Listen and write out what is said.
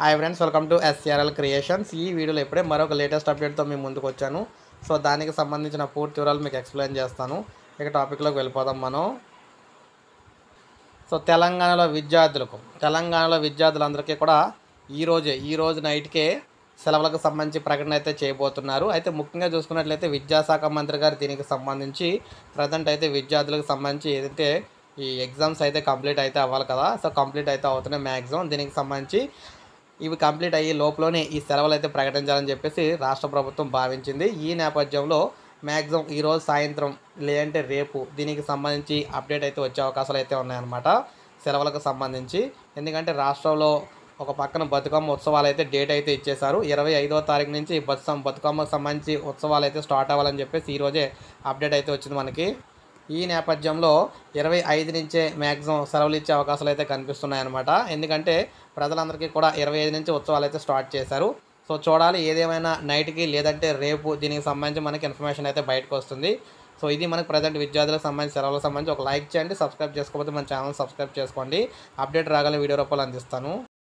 hi friends welcome to SRL Creations ఈ వీడియోలో ఇప్పుడే మరొక లేటెస్ట్ అప్డేట్తో మీ ముందుకు వచ్చాను సో దానికి సంబంధించిన పూర్తి వివరాలు మీకు ఎక్స్ప్లెయిన్ చేస్తాను ఇక టాపిక్లోకి వెళ్ళిపోదాం మనం సో తెలంగాణలో విద్యార్థులకు తెలంగాణలో విద్యార్థులందరికీ కూడా ఈ రోజే ఈ రోజు నైట్కే సెలవులకు సంబంధించి ప్రకటన అయితే చేయబోతున్నారు అయితే ముఖ్యంగా చూసుకున్నట్లయితే విద్యాశాఖ మంత్రి గారు దీనికి సంబంధించి ప్రజెంట్ అయితే విద్యార్థులకు సంబంధించి ఏదైతే ఈ ఎగ్జామ్స్ అయితే కంప్లీట్ అయితే అవ్వాలి కదా సో కంప్లీట్ అయితే అవుతున్నాయి మ్యాక్సిమం దీనికి సంబంధించి ఇవి కంప్లీట్ అయ్యే లోపలనే ఈ సెలవులు అయితే ప్రకటించాలని చెప్పేసి రాష్ట్ర ప్రభుత్వం భావించింది ఈ నేపథ్యంలో మ్యాక్సిమం ఈరోజు సాయంత్రం లేదంటే రేపు దీనికి సంబంధించి అప్డేట్ అయితే వచ్చే అవకాశాలు అయితే ఉన్నాయన్నమాట సెలవులకు సంబంధించి ఎందుకంటే రాష్ట్రంలో ఒక పక్కన బతుకమ్మ ఉత్సవాలు అయితే డేట్ అయితే ఇచ్చేశారు ఇరవై ఐదో తారీఖు నుంచి బతుకమ్మ బతుకమ్మకు సంబంధించి ఉత్సవాలు అయితే స్టార్ట్ అవ్వాలని చెప్పేసి ఈరోజే అప్డేట్ అయితే వచ్చింది మనకి ఈ నేపథ్యంలో ఇరవై ఐదు నుంచే మ్యాక్సిమం సెలవులు ఇచ్చే అవకాశాలు అయితే కనిపిస్తున్నాయి అనమాట ఎందుకంటే ప్రజలందరికీ కూడా ఇరవై ఐదు నుంచి ఉత్సవాలు అయితే స్టార్ట్ చేశారు సో చూడాలి ఏదేమైనా నైట్కి లేదంటే రేపు దీనికి సంబంధించి మనకి ఇన్ఫర్మేషన్ అయితే బయటకు వస్తుంది సో ఇది మనకి ప్రజెంట్ విద్యార్థులకు సంబంధించి సెలవులకు సంబంధించి ఒక లైక్ చేయండి సబ్స్క్రైబ్ చేసుకోకపోతే మన ఛానల్ సబ్స్క్రైబ్ చేసుకోండి అప్డేట్ రాగల వీడియో రూపాయలు అందిస్తాను